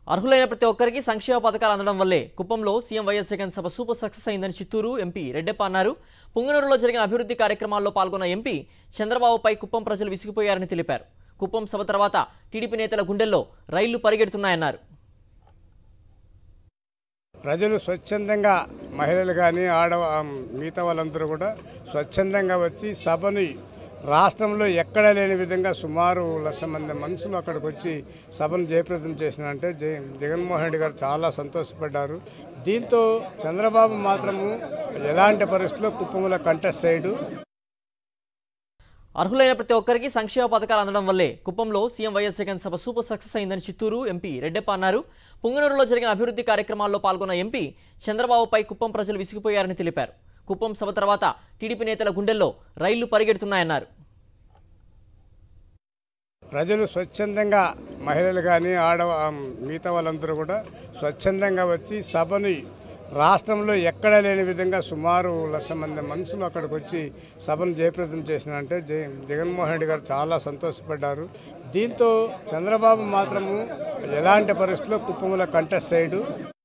అర్హులైన ప్రతి ఒక్కరికి సంక్షేమ పథకాలు అందడం వల్లే కుప్పంలో సీఎం వైఎస్ జగన్ సభ సూపర్ సక్సెస్ అయిందని చిత్తూరు ఎంపీ రెడ్డెప్ప అన్నారు పుంగనూరులో జరిగిన అభివృద్ధి కార్యక్రమాల్లో పాల్గొన్న ఎంపీ చంద్రబాబుపై కుప్పం ప్రజలు విసిగిపోయారని తెలిపారు కుప్పం సభ తర్వాత టీడీపీ నేతల గుండెల్లో రైళ్లు పరిగెడుతున్నాయన్నారు ప్రజలు స్వచ్ఛందంగా మహిళలు కానీ ఆడ మిగతా వాళ్ళందరూ కూడా స్వచ్ఛందంగా వచ్చి సభని రాష్ట్రంలో ఎక్కడా లేని విధంగా సుమారు లక్ష మంది మనుషులు అక్కడికి వచ్చి సభను జయప్రదం చేసినంటే జగ జగన్మోహన్ రెడ్డి గారు చాలా సంతోషపడ్డారు దీంతో చంద్రబాబు మాత్రము ఎలాంటి పరిస్థితుల్లో కుప్పంలో కంటెస్ట్ చేయడు అర్హులైన ప్రతి ఒక్కరికి సంక్షేమ పథకాలు అందడం వల్లే కుప్పంలో సీఎం వైఎస్ జగన్ సభ సూపర్ సక్సెస్ అయిందని చిత్తూరు ఎంపీ రెడ్డెప్ప అన్నారు పుంగనూరులో జరిగిన అభివృద్ధి కార్యక్రమాల్లో పాల్గొన్న ఎంపీ చంద్రబాబుపై కుప్పం ప్రజలు విసిగిపోయారని తెలిపారు కుప్పం సభ తర్వాత టీడీపీ నేతల గుండెల్లో రైళ్లు పరిగెడుతున్నాయన్నారు ప్రజలు స్వచ్ఛందంగా మహిళలు కానీ ఆడ మిగతా వాళ్ళందరూ కూడా స్వచ్ఛందంగా వచ్చి సభని రాష్ట్రంలో ఎక్కడా లేని విధంగా సుమారు లక్ష మంది మనుషులు అక్కడికి వచ్చి సభను జయప్రదం చేసినంటే జగ జగన్మోహన్ రెడ్డి గారు చాలా సంతోషపడ్డారు దీంతో చంద్రబాబు మాత్రము ఎలాంటి పరిస్థితుల్లో కుప్పంలో కంటెస్ట్ చేయడు